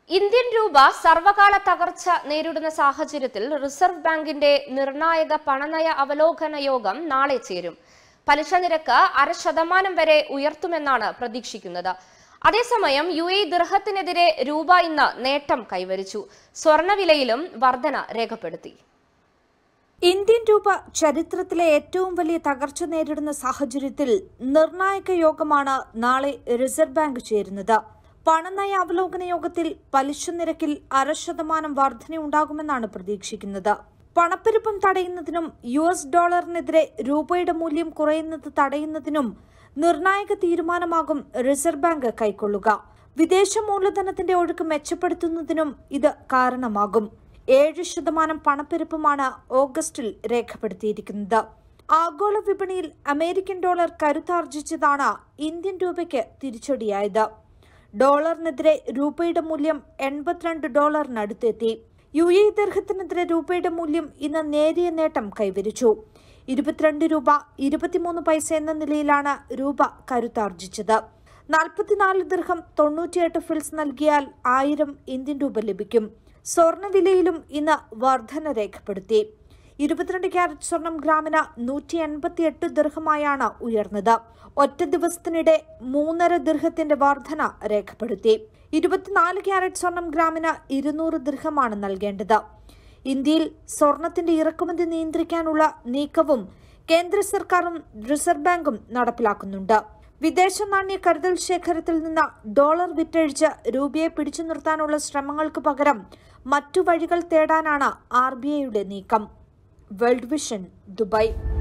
Indian രൂപ സർവകാല തകർച്ച നേരിടുന്ന സാഹചര്യത്തിൽ റിസർവ് ബാങ്കിന്റെ നിർണായക പണനയ അവലോകന യോഗം നാളെ ചേരും പലിശ നിരക്ക് അര ശതമാനം വരെ ഉയർത്തുമെന്നാണ് പ്രതീക്ഷിക്കുന്നത് അതേസമയം യു എ ദിർഹത്തിനെതിരെ രൂപ ഇന്ന് നേട്ടം കൈവരിച്ചു സ്വർണവിലയിലും വർധന രേഖപ്പെടുത്തി ഇന്ത്യൻ രൂപ ചരിത്രത്തിലെ ഏറ്റവും വലിയ തകർച്ച നേരിടുന്ന സാഹചര്യത്തിൽ നിർണായക യോഗമാണ് നാളെ റിസർവ് ബാങ്ക് ചേരുന്നത് പണനയ അവലോകന യോഗത്തിൽ പലിശ നിരക്കിൽ അര ശതമാനം വർധനയുണ്ടാകുമെന്നാണ് പ്രതീക്ഷിക്കുന്നത് പണപ്പെരുപ്പം തടയുന്നതിനും യു എസ് ഡോളറിനെതിരെ രൂപയുടെ മൂല്യം കുറയുന്നത് തടയുന്നതിനും നിർണായക തീരുമാനമാകും റിസർവ് ബാങ്ക് കൈക്കൊള്ളുക വിദേശ മൂലധനത്തിന്റെ ഒഴുക്ക് മെച്ചപ്പെടുത്തുന്നതിനും ഇത് കാരണമാകും ഏഴ് ശതമാനം പണപ്പെരുപ്പമാണ് ഓഗസ്റ്റിൽ രേഖപ്പെടുത്തിയിരിക്കുന്നത് ആഗോള വിപണിയിൽ അമേരിക്കൻ ഡോളർ കരുത്താർജിച്ചതാണ് ഇന്ത്യൻ രൂപയ്ക്ക് തിരിച്ചടിയായത് ഡോളറിനെതിരെ രൂപയുടെ മൂല്യം എൺപത്തിരണ്ട് ഡോളറിനടുത്തെത്തി യു എ ദീർഘത്തിനെതിരെ രൂപയുടെ മൂല്യം ഇന്ന് നേരിയ നേട്ടം കൈവരിച്ചു ഇരുപത്തിരണ്ട് രൂപ ഇരുപത്തിമൂന്ന് പൈസ എന്ന നിലയിലാണ് രൂപ കരുത്താർജിച്ചത് നാൽപ്പത്തിനാല് ദീർഘം തൊണ്ണൂറ്റിയെട്ട് ഫിൽസ് നൽകിയാൽ ആയിരം ഇന്ത്യൻ രൂപ ലഭിക്കും സ്വർണവിലയിലും ഇന്ന് വർധന രേഖപ്പെടുത്തി ഇരുപത്തിരണ്ട് ക്യാരറ്റ് സ്വർണം ഗ്രാമിന് നൂറ്റി എൺപത്തി എട്ട് ദീർഘമായാണ് ഉയർന്നത് ഒറ്റ ദിവസത്തിനിടെ മൂന്നര ദീർഘത്തിന്റെ വർധന രേഖപ്പെടുത്തി ഇരുപത്തിനാല് ക്യാരറ്റ് സ്വർണം ഗ്രാമിന് ഇരുന്നൂറ് ദീർഘമാണ് നൽകേണ്ടത് ഇന്ത്യയിൽ സ്വർണത്തിന്റെ ഇറക്കുമതി നിയന്ത്രിക്കാനുള്ള നീക്കവും കേന്ദ്ര സർക്കാരും റിസർവ് ബാങ്കും നടപ്പിലാക്കുന്നുണ്ട് വിദേശ നാണ്യ കരുതൽ ശേഖരത്തിൽ നിന്ന് ഡോളർ വിറ്റഴിച്ച് രൂപയെ പിടിച്ചു നിർത്താനുള്ള ശ്രമങ്ങൾക്ക് പകരം മറ്റു വഴികൾ തേടാനാണ് ആർ ബി ഐയുടെ നീക്കം വേൾഡ് വിഷൻ ദുബായ്